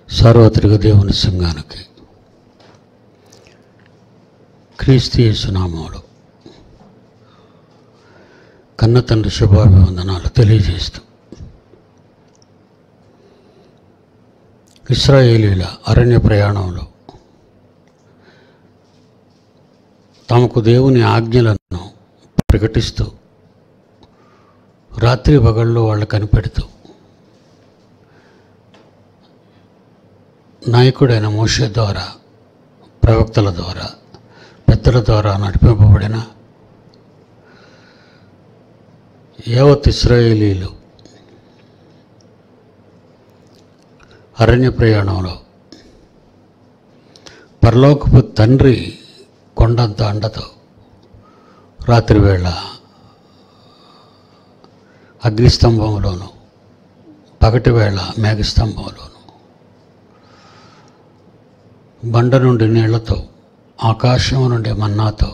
సార్వత్రిక దేవుని సంఘానికి క్రీస్తు యేసునామములో కన్న తండ్రి శుభాభివందనాలు తెలియజేస్తూ ఇస్రాయేలీల అరణ్య ప్రయాణంలో తమకు దేవుని ఆజ్ఞలను ప్రకటిస్తూ రాత్రి పగళ్ళు వాళ్ళు కనిపెడుతూ నాయకుడైన మోషే ద్వారా ప్రవక్తల ద్వారా పెద్దల ద్వారా నడిపింపబడిన యావత్ ఇస్రాయేలీలు అరణ్య ప్రయాణంలో పరలోకపు తండ్రి కొండంత అండతో రాత్రివేళ అగ్నిస్తంభంలోను పగటివేళ మేఘస్తంభంలోను బండ నుండి నీళ్లతో ఆకాశం నుండి మన్నాతో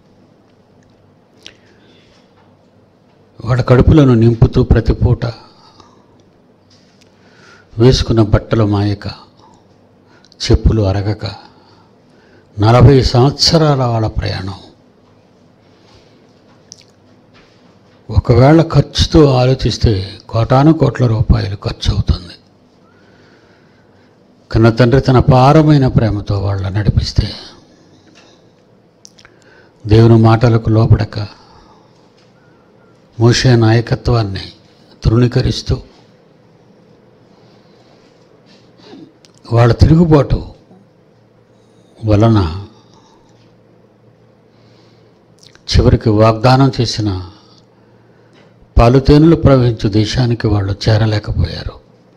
వాళ్ళ కడుపులను నింపుతూ ప్రతి పూట వేసుకున్న బట్టలు మాయక చెప్పులు అరగక నలభై సంవత్సరాల వాళ్ళ ప్రయాణం ఒకవేళ ఖర్చుతో ఆలోచిస్తే కోటాను కోట్ల రూపాయలు ఖర్చు అవుతుంది కన్న తండ్రి తన పారమైన ప్రేమతో వాళ్ళ నడిపిస్తే దేవుని మాటలకు లోపడక మోషే నాయకత్వాన్ని తృణీకరిస్తూ వాళ్ళ తిరుగుబాటు వలన చివరికి వాగ్దానం చేసిన పాలుతేనులు ప్రవహించు దేశానికి వాళ్ళు చేరలేకపోయారు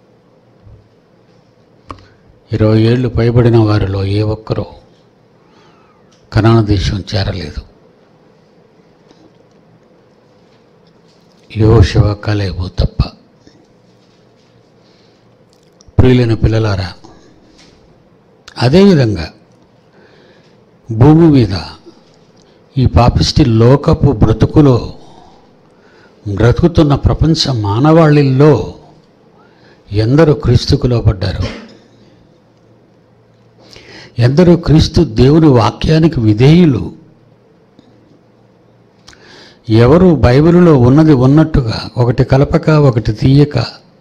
ఇరవై ఏళ్ళు పైబడిన వారిలో ఏ ఒక్కరూ కనాన దేశం చేరలేదు యోశివ కలేబు తప్ప ప్రియులైన పిల్లలారా అదేవిధంగా భూమి మీద ఈ పాపిష్టి లోకపు బ్రతుకులో బ్రతుకుతున్న ప్రపంచ మానవాళిల్లో ఎందరో క్రీస్తుకు లోబడ్డారు ఎందరో క్రీస్తు దేవుని వాక్యానికి విధేయులు ఎవరు బైబిలులో ఉన్నది ఉన్నట్టుగా ఒకటి కలపక ఒకటి తీయక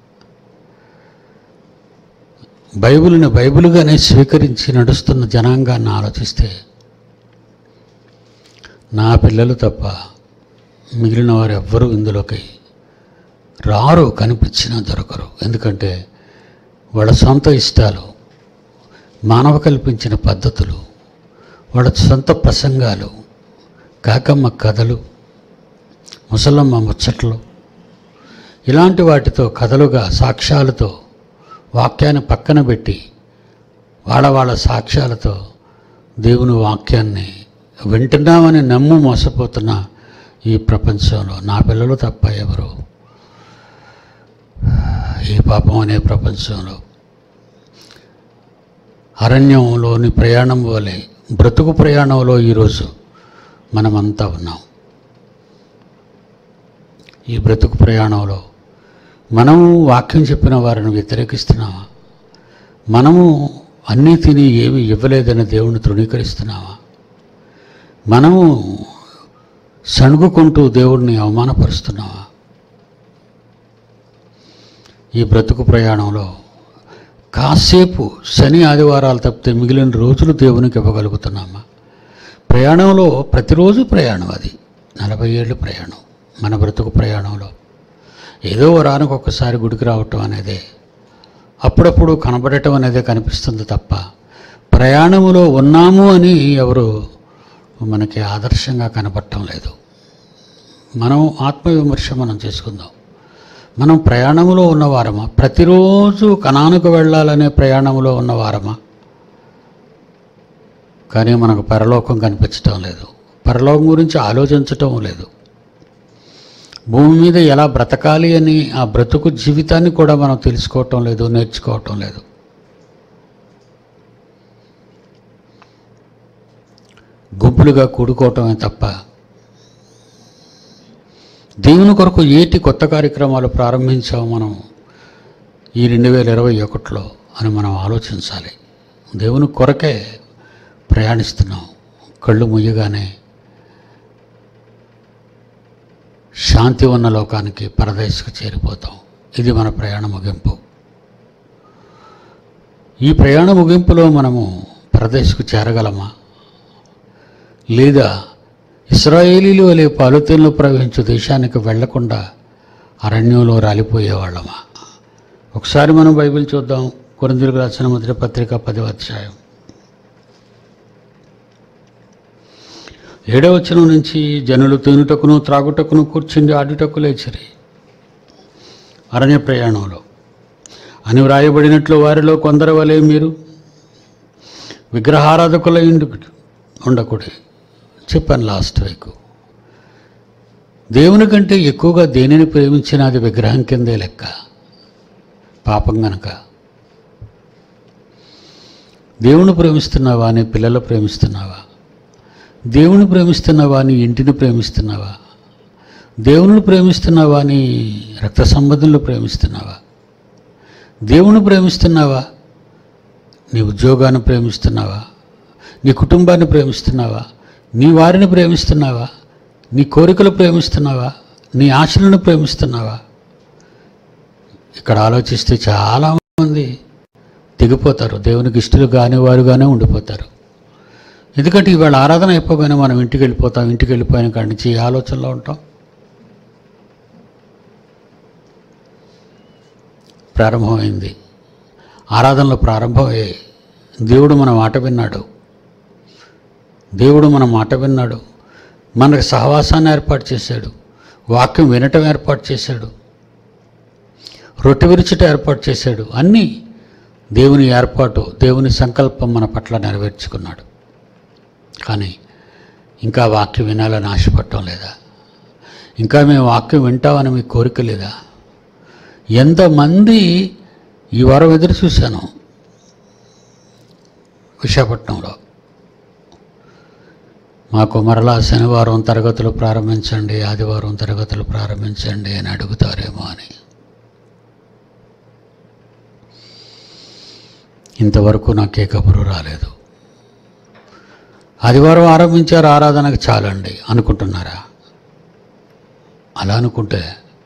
బైబిల్ని బైబిల్గానే స్వీకరించి నడుస్తున్న జనాంగాన్ని ఆలోచిస్తే నా పిల్లలు తప్ప మిగిలిన వారు ఎవ్వరూ ఇందులోకి రారు కనిపించినా దొరకరు ఎందుకంటే వాళ్ళ సొంత ఇష్టాలు మానవ కల్పించిన పద్ధతులు వాళ్ళ సొంత ప్రసంగాలు కాకమ్మ కథలు ముసలమ్మ ముచ్చట్లు ఇలాంటి వాటితో కథలుగా సాక్ష్యాలతో వాక్యాన్ని పక్కన పెట్టి వాళ్ళ వాళ్ళ సాక్ష్యాలతో దేవుని వాక్యాన్ని వింటున్నామని నమ్ము మోసపోతున్న ఈ ప్రపంచంలో నా పిల్లలు తప్ప ఎవరు ఈ పాపం అనే ప్రపంచంలో అరణ్యంలోని ప్రయాణం వలె బ్రతుకు ప్రయాణంలో ఈరోజు మనమంతా ఉన్నాం ఈ బ్రతుకు ప్రయాణంలో మనము వాక్యం చెప్పిన వారిని వ్యతిరేకిస్తున్నామా మనము అన్నీ తిని ఏమి ఇవ్వలేదని దేవుని తృణీకరిస్తున్నామా మనము సణుగుకుంటూ దేవుడిని అవమానపరుస్తున్నామా ఈ బ్రతుకు ప్రయాణంలో కాసేపు శని ఆదివారాలు తప్పితే మిగిలిన రోజులు దేవునికి ఇవ్వగలుగుతున్నామా ప్రయాణంలో ప్రతిరోజు ప్రయాణం అది నలభై ఏళ్ళు ప్రయాణం మన బ్రతుకు ప్రయాణంలో ఏదో వరానికి ఒక్కసారి గుడికి రావటం అనేదే అప్పుడప్పుడు కనబడటం అనేదే కనిపిస్తుంది తప్ప ప్రయాణములో ఉన్నాము అని ఎవరు మనకి ఆదర్శంగా కనబడటం లేదు మనం ఆత్మవిమర్శ మనం చేసుకుందాం మనం ప్రయాణంలో ఉన్నవారమా ప్రతిరోజు కణానికి వెళ్ళాలనే ప్రయాణంలో ఉన్నవారమా కానీ మనకు పరలోకం కనిపించటం లేదు పరలోకం గురించి ఆలోచించటం లేదు భూమి మీద ఎలా బ్రతకాలి అని ఆ బ్రతుకు జీవితాన్ని కూడా మనం తెలుసుకోవటం లేదు నేర్చుకోవటం లేదు గుంపులుగా కూడుకోవటమే తప్ప దేవుని కొరకు ఏటి కొత్త కార్యక్రమాలు ప్రారంభించాము మనం ఈ రెండు వేల ఇరవై ఒకటిలో అని మనం ఆలోచించాలి దేవుని కొరకే ప్రయాణిస్తున్నాం కళ్ళు ముయ్యగానే శాంతి ఉన్న లోకానికి పరదేశకు చేరిపోతాం ఇది మన ప్రయాణ ముగింపు ఈ ప్రయాణ ముగింపులో మనము పరదేశకు చేరగలమా లేదా ఇస్రాయేలీలు వలె పాలుతీన్లో ప్రవహించు దేశానికి వెళ్లకుండా అరణ్యంలో రాలిపోయేవాళ్ళమా ఒకసారి మనం బైబిల్ చూద్దాం కొరిందులకు రాసిన మొదటి పత్రిక పదవ అధ్యాయం ఏడవ వచనం నుంచి జనులు తినుటకును త్రాగుటకును కూర్చుండి ఆడుటకు లేచిరి అరణ్య ప్రయాణంలో అని వ్రాయబడినట్లు వారిలో కొందరు వలె మీరు విగ్రహారాధకుల ఉండకుడి చెప్పాను లాస్ట్ వీక్ దేవుని కంటే ఎక్కువగా దేనిని ప్రేమించినా అది విగ్రహం కిందే లెక్క పాపం గనక దేవుని ప్రేమిస్తున్నావా నీ పిల్లలు ప్రేమిస్తున్నావా దేవుని ప్రేమిస్తున్నావా నీ ఇంటిని ప్రేమిస్తున్నావా దేవుని ప్రేమిస్తున్నావా నీ రక్త సంబంధంలో ప్రేమిస్తున్నావా దేవుని ప్రేమిస్తున్నావా నీ ఉద్యోగాన్ని ప్రేమిస్తున్నావా నీ కుటుంబాన్ని ప్రేమిస్తున్నావా నీ వారిని ప్రేమిస్తున్నావా నీ కోరికలు ప్రేమిస్తున్నావా నీ ఆశలను ప్రేమిస్తున్నావా ఇక్కడ ఆలోచిస్తే చాలామంది దిగిపోతారు దేవునికి ఇష్టలు కాని వారుగానే ఉండిపోతారు ఎందుకంటే ఇవాళ ఆరాధన అయిపోగానే మనం ఇంటికి వెళ్ళిపోతాం ఇంటికి వెళ్ళిపోయిన కాడి నుంచి ఈ ఆలోచనలో ఉంటాం ప్రారంభమైంది ఆరాధనలో ప్రారంభమయ్యాయి దేవుడు మన మాట విన్నాడు దేవుడు మన మాట విన్నాడు మనకు సహవాసాన్ని ఏర్పాటు చేశాడు వాక్యం వినటం ఏర్పాటు చేశాడు రొట్టె విరుచుట ఏర్పాటు చేశాడు అన్నీ దేవుని ఏర్పాటు దేవుని సంకల్పం మన పట్ల నెరవేర్చుకున్నాడు కానీ ఇంకా వాక్యం వినాలని ఆశపడటం లేదా ఇంకా మేము వాక్యం వింటామని మీ కోరిక లేదా ఎంతమంది ఈ వారం ఎదురు చూశాను విశాఖపట్నంలో మాకు మరలా శనివారం తరగతులు ప్రారంభించండి ఆదివారం తరగతులు ప్రారంభించండి అని అడుగుతారేమో అని ఇంతవరకు నాకే కబురు రాలేదు ఆదివారం ఆరంభించారు ఆరాధనకు చాలండి అనుకుంటున్నారా అలా అనుకుంటే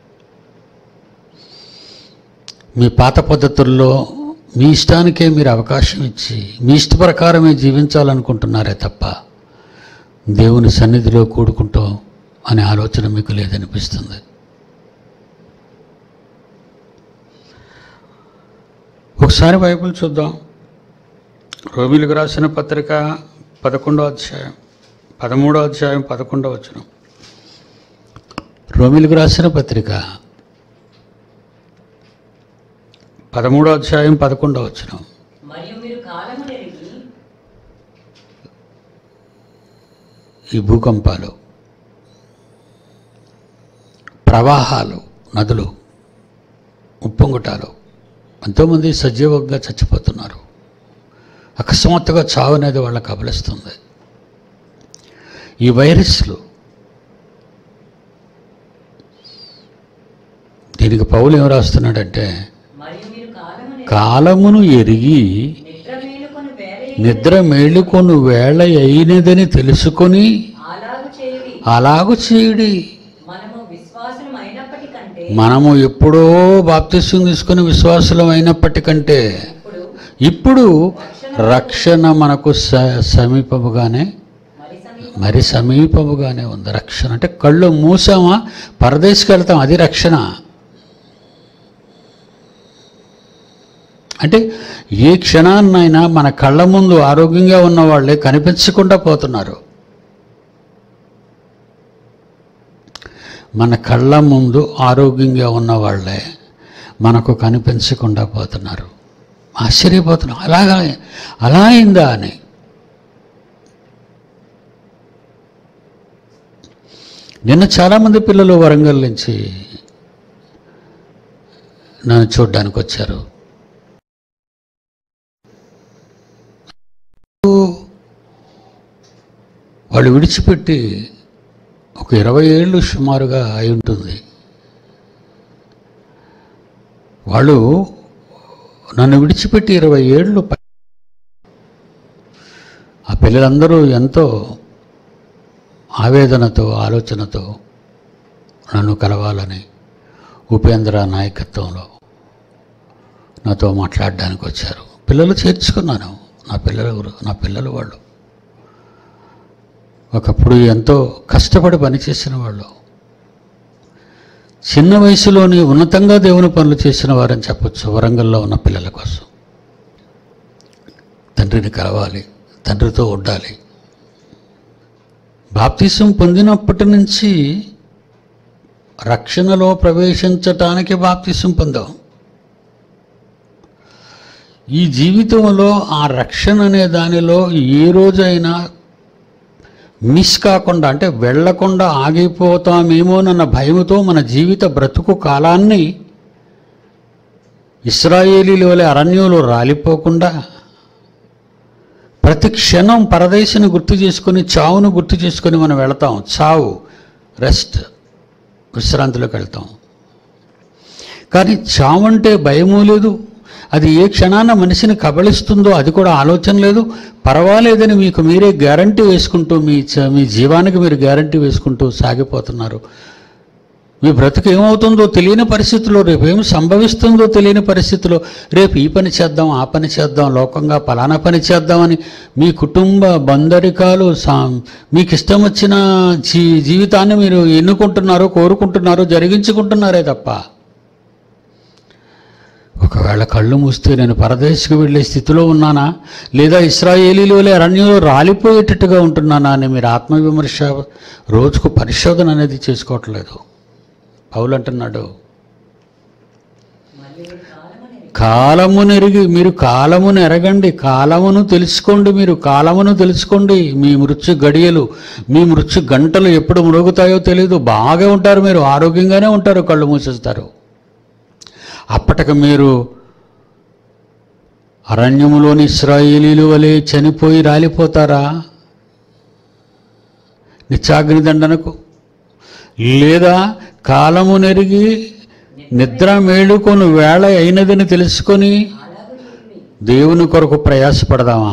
మీ పాత పద్ధతుల్లో మీ ఇష్టానికే మీరు అవకాశం ఇచ్చి మీ ఇష్ట ప్రకారమే జీవించాలనుకుంటున్నారే తప్ప దేవుని సన్నిధిలో కూడుకుంటాం అనే ఆలోచన మీకు లేదనిపిస్తుంది ఒకసారి బైబిల్ చూద్దాం రోమిలకు రాసిన పత్రిక పదకొండో అధ్యాయం పదమూడో అధ్యాయం పదకొండో వచనం రోమిలకు రాసిన పత్రిక పదమూడో అధ్యాయం పదకొండో వచనం మరియు మీరు కాలము నెరిగి ఈ భూకంపాలు ప్రవాహాలు నదులు ఉప్పొంగుటాలు ఎంతోమంది సజీవంగా చచ్చిపోతున్నారు అకస్మాత్తుగా చావు అనేది వాళ్ళకి కబలిస్తుంది ఈ వైరస్లు దీనికి పౌలు ఏం రాస్తున్నాడంటే మరియు మీరు కాలము నెరిగి కాలమును ఎరిగి నిద్ర మేలుకొని వేరే నిద్ర మేలుకొను వేళ అయినదని తెలుసుకొని అలాగు చేయుడి అలాగు చేయుడి మనము విశ్వాసం అయినప్పటికంటే మనము ఎప్పుడో బాప్తిస్యం తీసుకుని విశ్వాసులం అయినప్పటికంటే ఇప్పుడు ఇప్పుడు రక్షణ మనకు స- సమీపముగానే మరి సమీప మరి సమీపముగానే ఉంది రక్షణ అంటే కళ్ళు మూసామా పరదేశకి వెళ్తాం అది రక్షణ అంటే ఏ క్షణాన్నైనా మన కళ్ళ ముందు ఆరోగ్యంగా ఉన్న వాళ్ళే కనిపించకుండా పోతున్నారు మన కళ్ళ ముందు ఆరోగ్యంగా ఉన్న వాళ్ళే మనకు కనిపించకుండా పోతున్నారు ఆశ్చర్యపోతున్నాం అలాగా అలా అయిందా అని నిన్న చాలామంది పిల్లలు వరంగల్ నుంచి నన్ను చూడ్డానికి వచ్చారు వాళ్ళు విడిచిపెట్టి ఒక ఇరవై ఏళ్ళు సుమారుగా అయి ఉంటుంది వాళ్ళు నన్ను విడిచిపెట్టి ఇరవై ఏళ్ళు పై- ఆ పిల్లలందరూ ఎంతో ఆవేదనతో ఆలోచనతో నన్ను కలవాలని ఉపేంద్ర నాయకత్వంలో నాతో మాట్లాడడానికి వచ్చారు పిల్లలు చేర్చుకున్నాను నా పిల్లల గురు నా పిల్లలు వాళ్ళు ఒకప్పుడు ఎంతో కష్టపడి పనిచేసిన వాళ్ళు చిన్న వయసులోని ఉన్నతంగా దేవుని పనులు చేసిన వారని చెప్పొచ్చు వరంగల్లో ఉన్న పిల్లల కోసం తండ్రిని కలవాలి తండ్రితో ఉండాలి బాప్తిసం పొందినప్పటి నుంచి రక్షణలో ప్రవేశించటానికి బాప్తిసం పొందాం ఈ జీవితంలో ఆ రక్షణ అనే దానిలో ఏ రోజైనా మిస్ కాకుండా అంటే వెళ్ళకుండా ఆగిపోతామేమోనన్న భయముతో మన జీవిత బ్రతుకు కాలాన్ని ఇస్రాయేలీల వలె అరణ్యంలో రాలిపోకుండా ప్రతి క్షణం పరదేశిని గుర్తు చేసుకొని చావును గుర్తు చేసుకొని మనం వెళతాం చావు రెస్ట్ విశ్రాంతిలోకి వెళ్తాం కానీ చావు అంటే భయము లేదు అది ఏ క్షణాన మనిషిని కబళిస్తుందో అది కూడా ఆలోచన లేదు పర్వాలేదని మీకు మీరే గ్యారంటీ వేసుకుంటూ మీ చ- మీ జీవానికి మీరు గ్యారంటీ వేసుకుంటూ సాగిపోతున్నారు మీ బ్రతుకు ఏమవుతుందో తెలియని పరిస్థితిలో రేపు ఏం సంభవిస్తుందో తెలియని పరిస్థితిలో రేపు ఈ పని చేద్దాం ఆ పని చేద్దాం లోకంగా పలానా పని చేద్దామని మీ కుటుంబ బందరికాలు సా మీకు ఇష్టం వచ్చిన జీ జీవితాన్ని మీరు ఎన్నుకుంటున్నారు కోరుకుంటున్నారు జరిగించుకుంటున్నారే తప్ప ఒకవేళ కళ్ళు మూస్తే నేను పరదేశకు వెళ్ళే స్థితిలో ఉన్నానా లేదా ఇస్రాయేలీలు వలె అరణ్యంలో రాలిపోయేటట్టుగా ఉంటున్నానా అని మీరు ఆత్మవిమర్శ రోజుకు పరిశోధన అనేది చేసుకోవట్లేదు పౌలు అంటున్నాడు మళ్ళీ కాలమని కాలమును ఎరిగి మీరు కాలమును ఎరగండి కాలమును తెలుసుకోండి మీరు కాలమును తెలుసుకోండి మీ మృత్యు గడియలు మీ మృత్యు గంటలు ఎప్పుడు మురుగుతాయో తెలియదు బాగా ఉంటారు మీరు ఆరోగ్యంగానే ఉంటారు కళ్ళు మూసేస్తారు అప్పటికి మీరు అరణ్యములోని ఇస్రాయేలీలు వలె చనిపోయి రాలిపోతారా నిత్యాగ్ని దండనకు లేదా కాలము నెరిగి నిద్ర మేలుకొని వేళ అయినదని తెలుసుకొని అలాగూ చేయుడి దేవుని కొరకు ప్రయాసపడదామా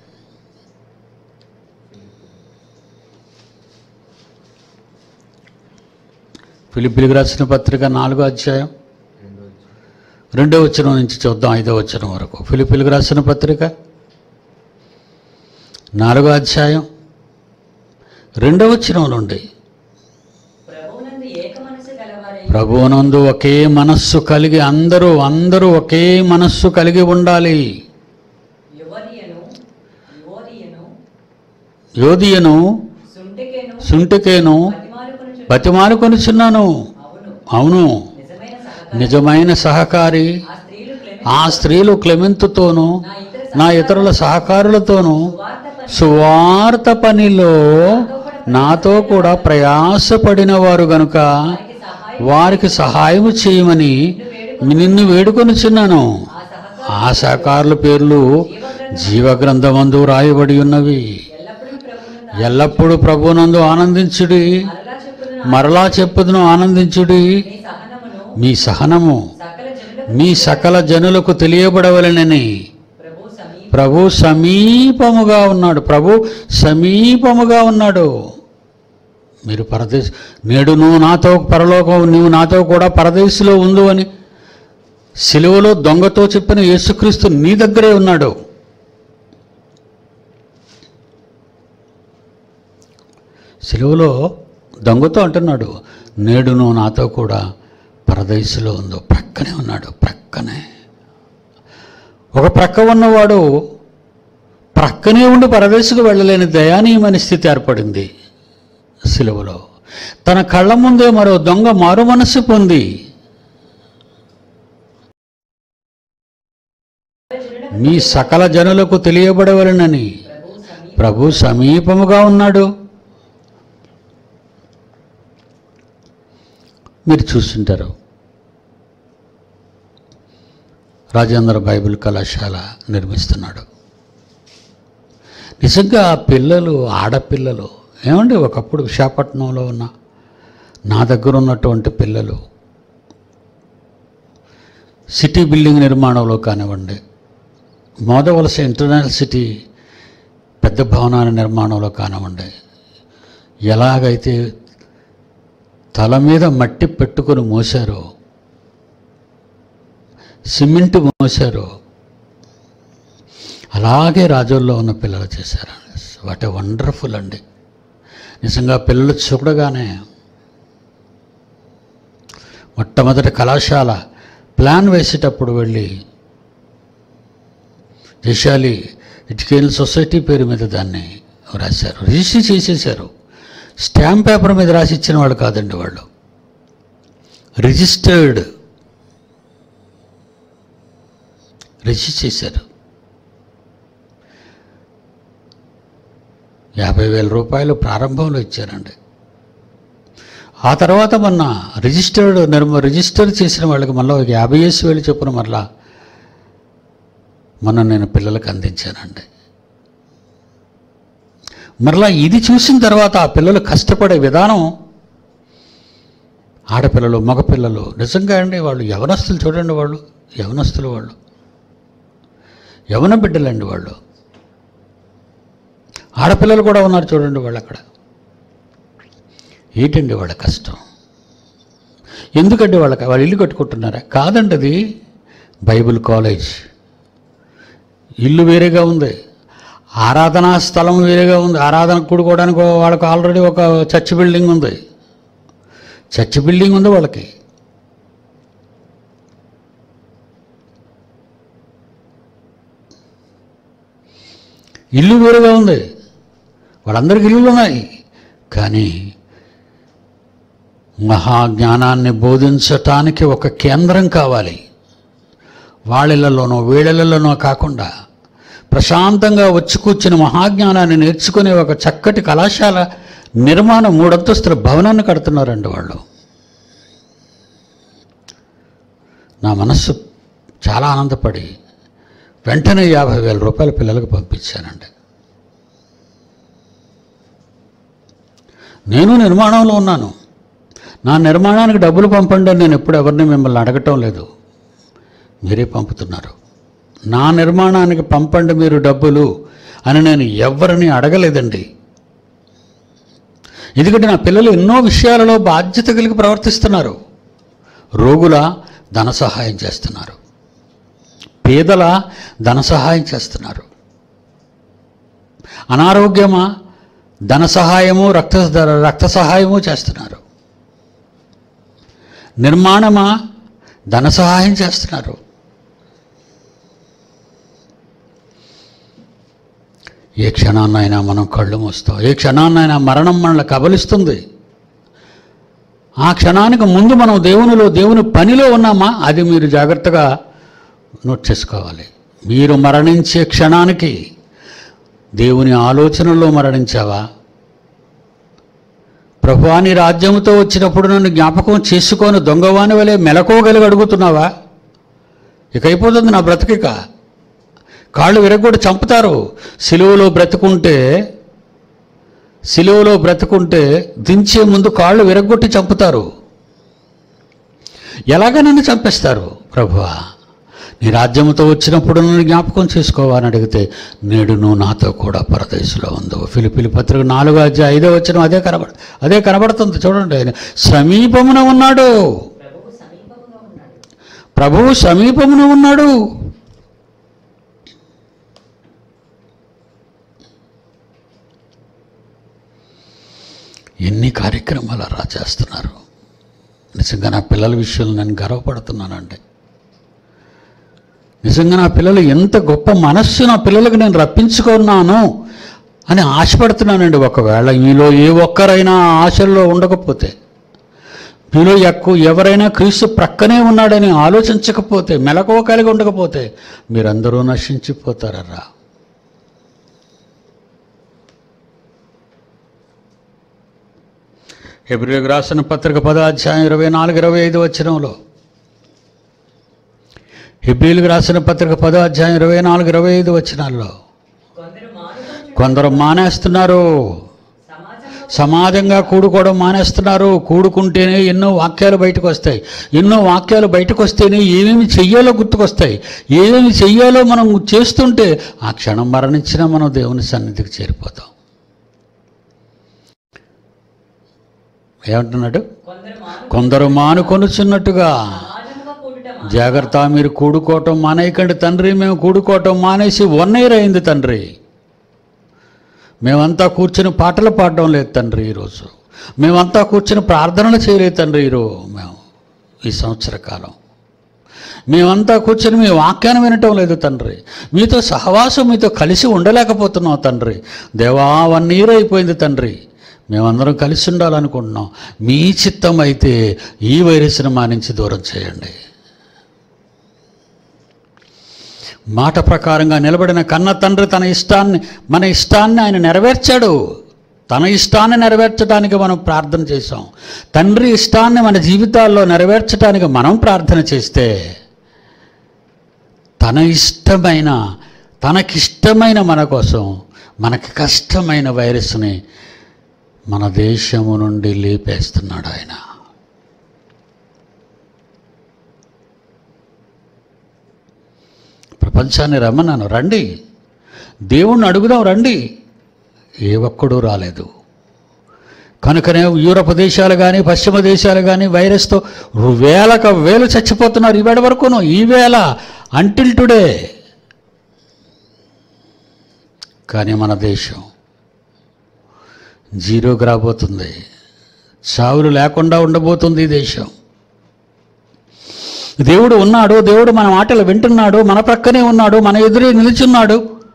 ఫిలిపిలికి రాసిన పత్రిక నాలుగో అధ్యాయం రెండో వచనం నుంచి చూద్దాం ఐదో వచనం వరకు ఫిలిపిలికి రాసిన పత్రిక నాలుగో అధ్యాయం రెండో వచనం నుండి ప్రభువునందు ఏక మనసు గలవారై ప్రభువునందు ఒకే మనస్సు కలిగి అందరూ అందరూ ఒకే మనస్సు కలిగి ఉండాలి యువనియను యువోదియను యోధియను సుంటికెను సుంటికేను బతిమాలుకొనుచు బతిమాలుకొనుచున్నాను అవును అవును నిజమైన సహకారం నిజమైన సహకారి ఆ స్త్రీలు క్లెమె ఆ స్త్రీలు క్లెమెంతుతోనూ నా ఇతర నా ఇతరుల సహకారులతోనూ సువార్త పని సువార్త పనిలో నాతో కూడా ప్రయాసపడిన వారు గనుక వారికి సహాయం వారికి సహాయము చేయమని నిన్ను వేడుకొనుచున్నాను ఆ సహకారం ఆ సహకారుల పేర్లు జీవగ్రంథమందు రాయబడి ఉన్నవి ఎల్లప్పుడూ ప్రభువునందు ఎల్లప్పుడూ ప్రభునందు ఆనందించుడి మరలా చెప్పుదును మరలా చెప్పుదును ఆనందించుడి నీ సహనమును మీ సహనము సకల జనులకు మీ సకల జనులకు తెలియబడవలనని ప్రభు సమీప ప్రభు సమీపముగా ఉన్నాడు ప్రభు సమీపముగా ఉన్నాడు మీరు పరదేశ నేడు నువ్వు నాతో పరలోకం నువ్వు నాతో కూడా పరదేశిలో ఉండు అని సిలువలో దొంగతో చెప్పిన యేసుక్రీస్తు నీ దగ్గరే ఉన్నాడు సిలువలో దొంగతో అంటున్నాడు నేడు నువ్వు నాతో కూడా పరదేశిలో ఉందో ప్రక్కనే ఉన్నాడు ప్రక్కనే ఒక ప్రక్క ఉన్నవాడు ప్రక్కనే ఉండి పరదేశకు వెళ్ళలేని దయానీయమైన స్థితి ఏర్పడింది సిలువలో తన కళ్ళ ముందే మరో దొంగ మారు మనస్సు పొంది మీ సకల జనులకు తెలియబడవలనని ప్రభు సమీప ప్రభు సమీపముగా ఉన్నాడు మీరు చూస్తుంటారు రాజేంద్ర బైబిల్ కళాశాల నిర్మిస్తున్నాడు నిజంగా ఆ పిల్లలు ఆడపిల్లలు ఏమండి ఒకప్పుడు విశాఖపట్నంలో ఉన్న నా దగ్గర ఉన్నటువంటి పిల్లలు సిటీ బిల్డింగ్ నిర్మాణంలో కానివ్వండి మోదవలస ఇంటర్నల్ సిటీ పెద్ద భవనాల నిర్మాణంలో కానివ్వండి ఎలాగైతే తల మీద మట్టి పెట్టుకొని మోసారో సిమెంట్ మోసారో అలాగే రాజుల్లో ఉన్న పిల్లలు చేశారు వాట్ ఏ వండర్ఫుల్ అండి నిజంగా పిల్లలు చూడగానే మొట్టమొదటి కళాశాల ప్లాన్ వేసేటప్పుడు వెళ్ళి జశాలి ఇటుకేల్ సొసైటీ పేరు మీద దాన్ని రాశారు రిజిస్టర్ చేసేసారు స్టాంప్ పేపర్ మీద రాసి ఇచ్చిన వాళ్ళు కాదండి వాళ్ళు రిజిస్టర్డ్ రిజిస్టర్ చేశారు యాభై వేల రూపాయలు ప్రారంభంలో ఇచ్చారండి ఆ తర్వాత మొన్న రిజిస్టర్డ్ నిర్మ రిజిస్టర్ చేసిన వాళ్ళకి మళ్ళీ ఒక యాభై వేసి వేలు చొప్పున మరలా మొన్న నేను పిల్లలకు అందించానండి మరలా ఇది చూసిన తర్వాత ఆ పిల్లలు కష్టపడే విధానం ఆడపిల్లలు మగపిల్లలు నిజంగా అండి వాళ్ళు యవనస్తులు చూడండి వాళ్ళు యవనస్తులు వాళ్ళు యవన బిడ్డలండి వాళ్ళు ఆడపిల్లలు కూడా ఉన్నారు చూడండి వాళ్ళు అక్కడ ఏంటండి వాళ్ళ కష్టం ఎందుకండి వాళ్ళకి వాళ్ళు ఇల్లు కట్టుకుంటున్నారా కాదండి అది బైబిల్ కాలేజ్ ఇల్లు వేరేగా ఉంది ఆరాధనా స్థలం వేరేగా ఉంది ఆరాధన కూడుకోవడానికి వాళ్ళకి ఆల్రెడీ ఒక చర్చ్ బిల్డింగ్ ఉంది చర్చ్ బిల్డింగ్ ఉంది వాళ్ళకి ఇల్లు వేరుగా ఉంది వాళ్ళందరికీ ఇల్లులు ఉన్నాయి కానీ మహాజ్ఞానాన్ని బోధించటానికి ఒక కేంద్రం కావాలి వాళ్ళిళ్ళలోనో వీళ్ళలోనో కాకుండా ప్రశాంతంగా వచ్చి కూర్చుని మహాజ్ఞానాన్ని నేర్చుకునే ఒక చక్కటి కళాశాల నిర్మాణం మూడంతస్తుల భవనాన్ని కడుతున్నారండి వాళ్ళు నా మనస్సు చాలా ఆనందపడి వెంటనే యాభై వేల రూపాయలు పిల్లలకు పంపించానండి నేను నిర్మాణంలో ఉన్నాను నా నిర్మాణానికి డబ్బులు పంపండి అని నేను ఎప్పుడు ఎవరిని మిమ్మల్ని అడగటం లేదు మీరే పంపుతున్నారు నా నిర్మాణానికి పంపండి మీరు డబ్బులు అని నేను ఎవరిని అడగలేదండి ఎందుకంటే నా పిల్లలు ఎన్నో విషయాలలో బాధ్యత కలిగి ప్రవర్తిస్తున్నారు రోగుల ధన సహాయం చేస్తున్నారు పేదల ధన సహాయం చేస్తున్నారు అనారోగ్యమా ధన సహాయము రక్త రక్త సహాయము చేస్తున్నారు నిర్మాణమా ధన సహాయం చేస్తున్నారు ఏ క్షణాన్నైనా మనం కళ్ళు మూస్తాం ఏ క్షణాన్నైనా మరణం మనల్ని కబలిస్తుంది ఆ క్షణానికి ముందు మనం దేవునిలో దేవుని పనిలో ఉన్నామా అది మీరు జాగ్రత్తగా నోట్ చేసుకోవాలి మీరు మరణించే క్షణానికి దేవుని ఆలోచనలో మరణించావా ప్రభువాని రాజ్యముతో వచ్చినప్పుడు నన్ను జ్ఞాపకం చేసుకొని దొంగవాని వలె మెలకోగలిగి అడుగుతున్నావా ఇక అయిపోతుంది నా బ్రతికిక కాళ్ళు విరగొట్టి చంపుతారు సిలువలో బ్రతుకుంటే సిలువలో బ్రతుకుంటే దించే ముందు కాళ్ళు విరగొట్టి చంపుతారు ఎలాగ నన్ను చంపేస్తారు ప్రభువా నీ రాజ్యముతో వచ్చినప్పుడు నన్ను జ్ఞాపకం చేసుకోవా అని అడిగితే నేడు నువ్వు నాతో కూడా పరదేశంలో ఉందో ఫిలిపిలి పత్రిక నాలుగో అధ్యాయ ఐదో వచ్చిన అదే కనబడ అదే కనబడుతుంది చూడండి ఆయన సమీపమున ఉన్నాడు ప్రభువు సమీపంగా ఉన్నాడు ప్రభువు సమీపమున ఉన్నాడు ఎన్ని కార్యక్రమాలు అలా చేస్తున్నారు నిజంగా నా పిల్లల విషయంలో నేను గర్వపడుతున్నానండి నిజంగా నా పిల్లలు ఎంత గొప్ప మనస్సు నా పిల్లలకు నేను రప్పించుకున్నాను అని ఆశపడుతున్నానండి ఒకవేళ మీలో ఏ ఒక్కరైనా ఆ ఆశల్లో ఉండకపోతే మీలో ఎక్కువ ఎవరైనా క్రీస్తు ప్రక్కనే ఉన్నాడని ఆలోచించకపోతే మెలకువ కలిగి ఉండకపోతే మీరందరూ నశించిపోతారరా హెబ్రిలకు రాసిన పత్రిక పదో అధ్యాయం ఇరవై నాలుగు ఇరవై ఐదు వచ్చినంలో హెబ్రిలకు రాసిన పత్రిక పదో అధ్యాయం ఇరవై నాలుగు ఇరవై ఐదు వచ్చినాల్లో కొందరు మానుకొని కొందరు మానేస్తున్నారు సమాజంలో సమాజంగా కూడుకోవడం మానేస్తున్నారు కూడుకుంటేనే ఎన్నో వాక్యాలు బయటకు వస్తాయి ఎన్నో వాక్యాలు బయటకు వస్తేనే ఏమేమి చెయ్యాలో గుర్తుకొస్తాయి ఏమేమి చెయ్యాలో మనం చేస్తుంటే ఆ క్షణం మరణించినా మనం దేవుని సన్నిధికి చేరిపోతాం ఏమంటున్నాడు కొందరు మాను కొందరు మానుకొనుచున్నట్టుగా సమాజముగా కూడుట మా- జాగ్రత్త మీరు కూడుకోవటం మానేయకండి తండ్రి మేము కూడుకోవటం మానేసి వన్ ఇయర్ అయింది తండ్రి మేమంతా కూర్చుని పాటలు పాడడం లేదు తండ్రి ఈరోజు మేమంతా కూర్చుని ప్రార్థనలు చేయలేదు తండ్రి ఈరోజు మేము ఈ సంవత్సర కాలం మేమంతా కూర్చొని మీ వాక్యాన్ని వినటం లేదు తండ్రి మీతో సహవాసం మీతో కలిసి ఉండలేకపోతున్నాం తండ్రి దేవా వన్ ఇయర్ అయిపోయింది తండ్రి మేమందరం కలిసి ఉండాలనుకుంటున్నాం మీ చిత్తం అయితే ఈ వైరస్ని మా నుంచి దూరం చేయండి మాట ప్రకారంగా నిలబడిన కన్న తండ్రి తన ఇష్టాన్ని మన ఇష్టాన్ని ఆయన నెరవేర్చాడు తన ఇష్టాన్ని నెరవేర్చడానికి మనం ప్రార్థన చేసాం తండ్రి ఇష్టాన్ని మన జీవితాల్లో నెరవేర్చడానికి మనం ప్రార్థన చేస్తే తన ఇష్టమైన తనకిష్టమైన మన కోసం మనకి కష్టమైన వైరస్ని మన దేశము నుండి లేపేస్తున్నాడు ఆయన ప్రపంచాన్ని రమ్మన్నాను రండి దేవుణ్ణి అడుగుదాం రండి ఏ ఒక్కడూ రాలేదు కనుకనే యూరప్ దేశాలు కానీ పశ్చిమ దేశాలు కానీ వైరస్తో వేలకు వేలు చచ్చిపోతున్నారు ఈవేళ వరకును ఈ వేళ అంటిల్ టుడే కానీ మన దేశం జీరోకి రాబోతుంది చావులు లేకుండా ఉండబోతుంది ఈ దేశం దేవుడు ఉన్నాడు దేవుడు మన మాటలు వింటున్నాడు మన ప్రక్కనే ఉన్నాడు మన ఎదురే నిలుచున్నాడు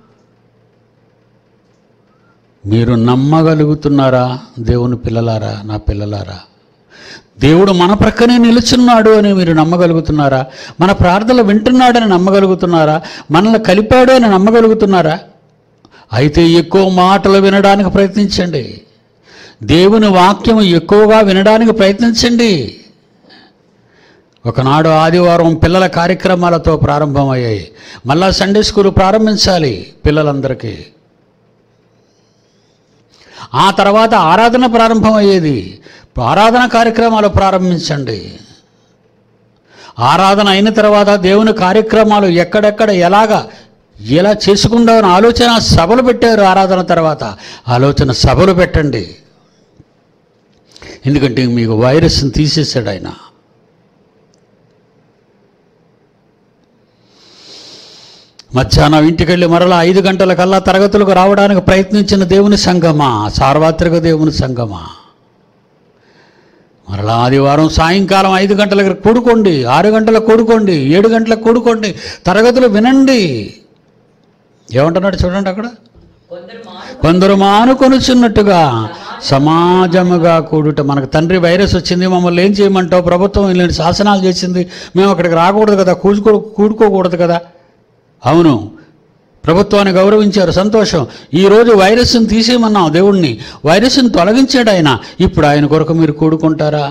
మీరు నమ్మగలుగుతున్నారా దేవుని పిల్లలారా నా పిల్లలారా దేవుడు మన ప్రక్కనే నిలుచున్నాడు అని మీరు నమ్మగలుగుతున్నారా మన ప్రార్థనలు వింటున్నాడని నమ్మగలుగుతున్నారా మనల్ని కలిపాడు అని నమ్మగలుగుతున్నారా అయితే ఎక్కువ మాటలు వినడానికి ప్రయత్నించండి దేవుని వాక్యం ఎక్కువగా వినడానికి ప్రయత్నించండి ఒకనాడు ఆదివారం పిల్లల కార్యక్రమాలతో ప్రారంభమయ్యాయి మళ్ళా సండే స్కూల్ ప్రారంభించాలి పిల్లలందరికీ ఆ తర్వాత ఆరాధన ప్రారంభమయ్యేది ఆరాధన కార్యక్రమాలు ప్రారంభించండి ఆరాధన అయిన తర్వాత దేవుని కార్యక్రమాలు ఎక్కడెక్కడ ఎలాగా ఎలా చేసుకుందామని ఆలోచన సభలు పెట్టారు ఆరాధన తర్వాత ఆలోచన సభలు పెట్టండి ఎందుకంటే మీకు వైరస్ని తీసేసాడు ఆయన మధ్యాహ్నం ఇంటికి వెళ్ళి మరలా ఐదు గంటల కల్లా తరగతులకు రావడానికి ప్రయత్నించిన దేవుని సంగమా సార్వత్రిక దేవుని సంగమా మరలా ఆదివారం సాయంకాలం ఐదు గంటలకు కూడుకోండి ఆరు గంటలకు కూడుకోండి ఏడు గంటలకు కూడుకోండి తరగతులు వినండి ఏమంటున్నాడు చూడండి అక్కడ కొందరు మాను కొందరు మానుకొనుచున్నట్టుగా సమాజముగా కూడుట మనకు తండ్రి వైరస్ వచ్చింది మమ్మల్ని ఏం చేయమంటావు ప్రభుత్వం ఇలాంటి శాసనాలు చేసింది మేము అక్కడికి రాకూడదు కదా కూడుకో కూడుకోకూడదు కదా అవును ప్రభుత్వాన్ని గౌరవించారు సంతోషం ఈరోజు వైరస్ని తీసేయమన్నాం దేవుణ్ణి వైరస్ని తొలగించాడు ఆయన ఇప్పుడు ఆయన కొరకు మీరు కూడుకుంటారా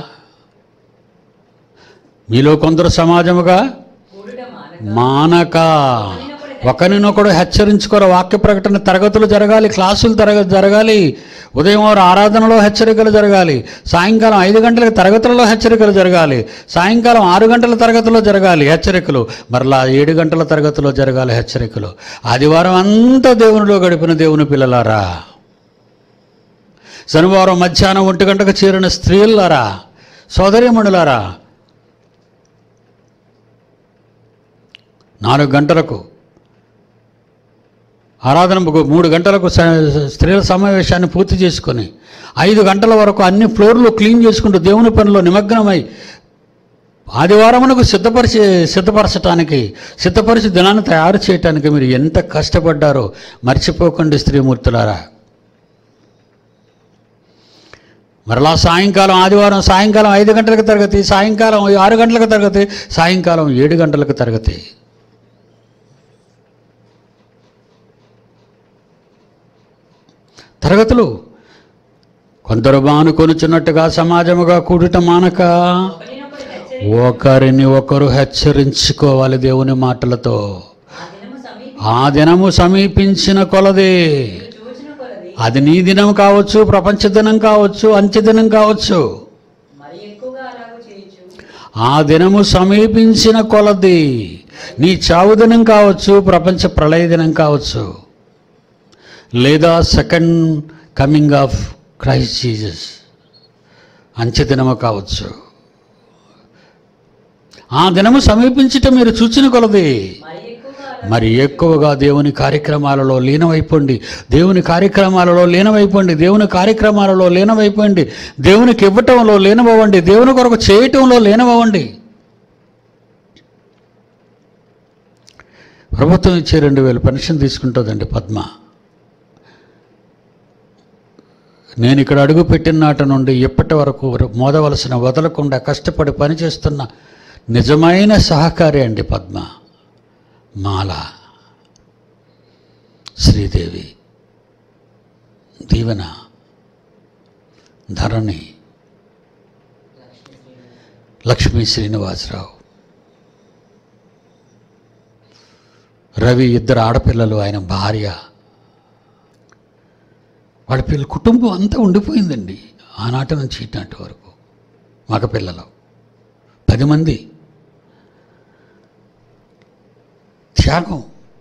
మీలో కొందరు సమాజముగా కూడుట మానక మానక ఒకరినొకడు హెచ్చరించుకోరు వాక్య ప్రకటన తరగతులు జరగాలి క్లాసులు తరగ జరగాలి ఉదయం వారు ఆరాధనలో హెచ్చరికలు జరగాలి సాయంకాలం ఐదు గంటలకు తరగతులలో హెచ్చరికలు జరగాలి సాయంకాలం ఆరు గంటల తరగతిలో జరగాలి హెచ్చరికలు మరలా ఏడు గంటల తరగతిలో జరగాలి హెచ్చరికలు ఆదివారం అంతా దేవునిలో గడిపిన దేవుని పిల్లలారా శనివారం మధ్యాహ్నం ఒంటి గంటకు చేరిన స్త్రీలారా సోదరిమణులారా నాలుగు గంటలకు ఆరాధన ముగు- మూడు గంటలకు స- స్త్రీల సమావేశాన్ని పూర్తి చేసుకొని ఐదు గంటల వరకు అన్ని ఫ్లోర్లు క్లీన్ చేసుకుంటూ దేవుని పనిలో నిమగ్నమై ఆదివారమునకు సిద్ధపరిచి సిద్ధపరచటానికి సిద్ధపరిచి దినాన్ని తయారు చేయటానికి మీరు ఎంత కష్టపడ్డారో మర్చిపోకండి స్త్రీమూర్తులారా మరలా సాయంకాలం ఆదివారం సాయంకాలం ఐదు గంటలకు తరగతి సాయంకాలం ఆరు గంటలకు తరగతి సాయంకాలం ఏడు గంటలకు తరగతి తరగతులు కొందరు మానుకొనుచున్నట్టుగా సమాజముగా కూడుట మానక ఒకరినొకడు హెచ్చరి ఒకరిని ఒకరు హెచ్చరించుకోవాలి దేవుని మాటలతో ఆ దినము సమీప ఆ దినము సమీపించిన కొలది చూచిన కొలది అది నీ దినం కావచ్చు ప్రపంచ దినం కావచ్చు అంత్య దినం కావచ్చు మరి ఎక్కువగా అలాగూ చేయొచ్చు ఆ దినము సమీపించిన కొలది నీ చావు దినం కావచ్చు ప్రపంచ ప్రళయ దినం కావచ్చు లేదా second coming of Christ Jesus అంత్య దినము కావచ్చు ఆ దినము సమీపించటం మీరు చూచిన కొలది మరి ఎక్కువగా అలా మరి ఎక్కువగా దేవుని కార్యక్రమాలలో లీనమైపోండి దేవుని కార్యక్రమాలలో లీనమైపోండి దేవుని కార్యక్రమాలలో లీనమైపోండి దేవునికి ఇవ్వటంలో లీనమవ్వండి దేవుని కొరకు చేయటంలో లీనమవ్వండి ప్రభుత్వం ఇచ్చే రెండు వేలు పెన్షన్ తీసుకుంటుందండి పద్మ నేను ఇక్కడ అడుగు పెట్టిన నాటి నుండి ఇప్పటి వరకు మోదవలసిన వదలకుండా కష్టపడి పనిచేస్తున్న నిజమైన సహకారి అండి పద్మ మాల శ్రీదేవి దీవెన ధరణి లక్ష్మీ శ్రీనివాసరావు రవి ఇద్దరు ఆడపిల్లలు ఆయన భార్య వాళ్ళ పిల్లల కుటుంబం అంతా ఉండిపోయిందండి ఆనాటి నుంచి ఈనాటి వరకు మగపిల్లలు పది మంది త్యాగం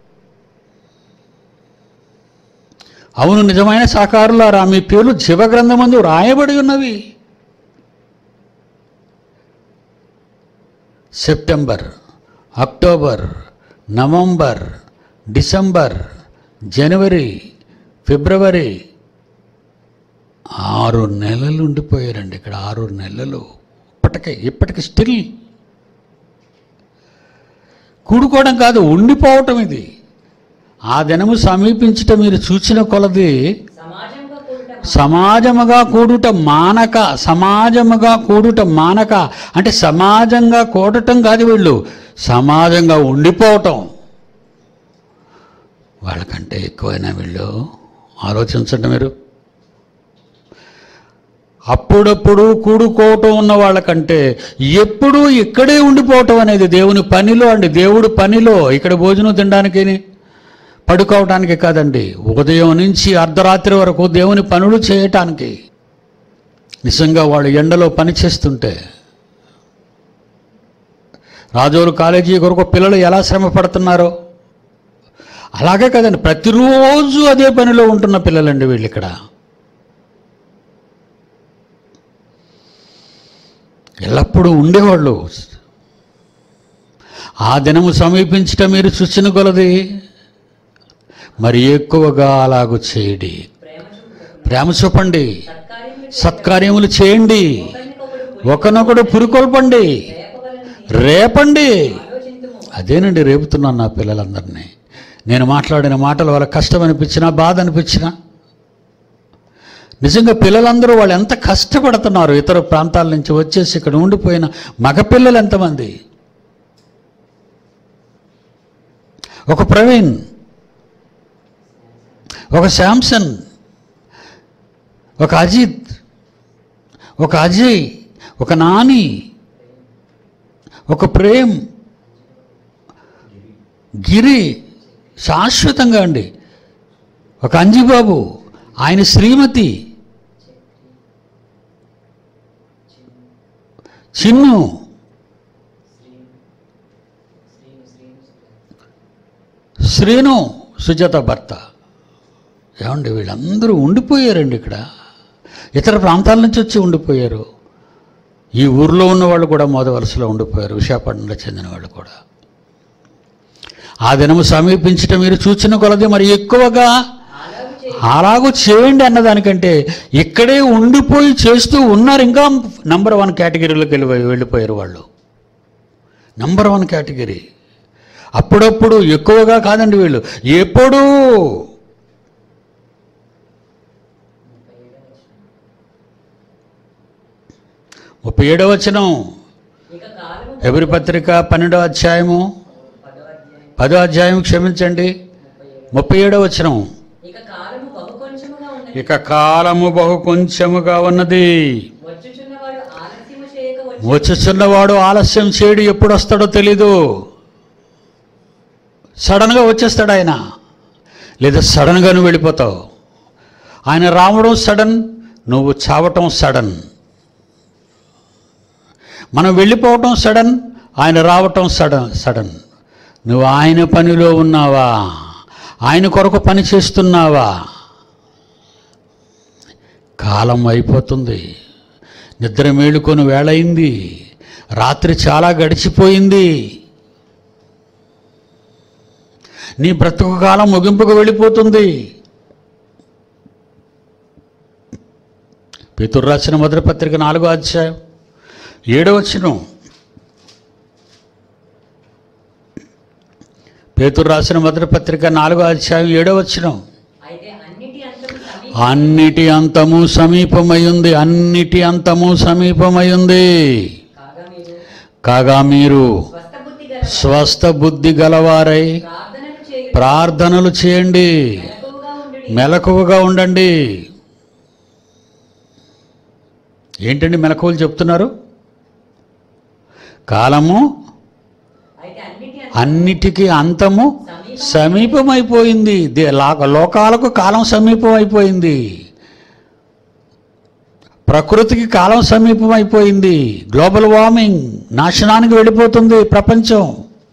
అవును నిజమైన సాకారులారా మీ పేర్లు జీవగ్రంథమందు రాయబడి ఉన్నవి సెప్టెంబర్ అక్టోబర్ నవంబర్ డిసెంబర్ జనవరి ఫిబ్రవరి ఆరు నెలలు ఉండిపోయారండి ఇక్కడ ఆరు నెలలు ఇప్పటికే ఇప్పటికి స్టిల్ కూడుకోవడం కాదు ఉండిపోవటం ఇది ఆ దినము సమీపించటం మీరు చూసిన కొలది సమాజంగా కూడటం సమాజముగా కూడుట మానక సమాజముగా కూడుట మానక అంటే సమాజంగా కూడటం కాదు వీళ్ళు సమాజంగా ఉండిపోవటం వాళ్ళకంటే ఎక్కువైనా వీళ్ళు ఆలోచించండి మీరు అప్పుడప్పుడు కూడుకోవటం ఉన్న వాళ్ళకంటే ఎప్పుడూ ఇక్కడే ఉండిపోవటం అనేది దేవుని పనిలో అండి దేవుడు పనిలో ఇక్కడ భోజనం తినడానికి పడుకోవటానికి కాదండి ఉదయం నుంచి అర్ధరాత్రి వరకు దేవుని పనులు చేయటానికి నిజంగా వాళ్ళు ఎండలో పని చేస్తుంటే రాజోలు కాలేజీ కొరకు పిల్లలు ఎలా శ్రమ పడుతున్నారో అలాగే కదండి ప్రతిరోజు అదే పనిలో ఉంటున్న పిల్లలండి వీళ్ళు ఇక్కడ ఎల్లప్పుడూ ఉండేవాళ్ళు ఆ దినము సమీపించటం మీరు చూసిన కొలది మరి ఎక్కువగా అలాగూ చేయడి ప్రేమ చూపుటకు ప్రేమ చూపండి సత్కార్యములు సత్కార్యములు చేయండి ఒకరినొకడు ఒకనొకడు పురుకొల్పండి రేపవలని రేపండి ఆలోచింతుము అదేనండి రేపుతున్నాను నా పిల్లలందరినీ నేను మాట్లాడిన మాటల వల్ల కష్టం అనిపించినా బాధ అనిపించినా నిజంగా పిల్లలందరూ వాళ్ళు ఎంత కష్టపడుతున్నారు ఇతర ప్రాంతాల నుంచి వచ్చేసి ఇక్కడ ఉండిపోయిన మగపిల్లలు ఎంతమంది ఒక ప్రవీణ్ ఒక శాంసన్ ఒక అజిత్ ఒక అజయ్ ఒక నాని ఒక ప్రేమ్ గిరి శాశ్వతంగా అండి ఒక అంజిబాబు ఆయన శ్రీమతి చిన్ను శ్రీను సుజాత భర్త ఏమండి వీళ్ళందరూ ఉండిపోయారండి ఇక్కడ ఇతర ప్రాంతాల నుంచి వచ్చి ఉండిపోయారు ఈ ఊర్లో ఉన్న వాళ్ళు కూడా మోద వలసలో ఉండిపోయారు విశాఖపట్నంలో చెందిన వాళ్ళు కూడా ఆ దినము సమీపించటం మీరు చూచిన కొలది మరి ఎక్కువగా అలాగూ చేయి అలాగూ చేయండి అన్నదానికంటే ఇక్కడే ఉండిపోయి చేస్తూ ఉన్నారు ఇంకా నంబర్ వన్ కేటగిరీలోకి వెళ్ళి వెళ్ళిపోయారు వాళ్ళు నంబర్ వన్ కేటగిరీ అప్పుడప్పుడు ఎక్కువగా కాదండి వీళ్ళు ఎప్పుడూ ముప్పై ఏడవ వచనం ఇక కాలము ఎవరి పత్రిక పన్నెండవ అధ్యాయము పదవ అధ్యాయం పదో అధ్యాయం క్షమించండి ముప్పై ఏడు ముప్పై ఏడవ వచనం ఇక కాలము బహు కొంచెముగా ఉన్నది ఇక కాలము బహు కొంచెముగా ఉన్నది వచ్చుచున్నవాడు ఆలస్యము చేయక వచ్చి వచ్చుచున్నవాడు ఆలస్యం చేయడు ఎప్పుడు వస్తాడో తెలీదు సడన్గా వచ్చేస్తాడు ఆయన లేదా సడన్గా నువ్వు వెళ్ళిపోతావు ఆయన రావడం సడన్ నువ్వు చావటం సడన్ మనం వెళ్ళిపోవటం సడన్ ఆయన రావటం సడన్ సడన్ నువ్వు ఆయన పనిలో ఉన్నావా ఆయన కొరకు పని చేస్తున్నావా కాలం అయిపోతుంది నిద్ర మేలుకొని వేళయింది రాత్రి చాలా గడిచిపోయింది నీ బ్రతుకు కాలం ముగింపుకు వెళ్ళిపోతుంది పేతురు రాసిన మొదటి పత్రిక నాలుగో అధ్యాయం ఏడవ వచనం పేతురు రాసిన మొదటి పత్రిక నాలుగో అధ్యాయం ఏడవ వచనం అయితే అన్నిటి అంతము సమీ అన్నిటి అంతము సమీపమయ్యుంది అన్నిటి అంతము సమీపమయ్యుంది కాగా మీరు కాగా మీరు స్వస్థ బుద్ధి గల స్వస్థ బుద్ధి గలవారై ప్రార్థనలు చేయ ప్రార్థనలు చేయండి మెలకువగా ఉండుడి మెలకువగా ఉండండి ఏంటండి మెలకువలు చెప్తున్నారు కాలము అయితే అన్నిటి అన్నిటికీ అంతము సమీపం సమీపమైపోయింది దే- లా- లోకాలకు కాలం సమీపమైపోయింది ప్రకృతికి కాలం సమీపమైపోయింది గ్లోబల్ వార్మింగ్ నాశనానికి వెళ్ళిపోతుంది ప్రపంచం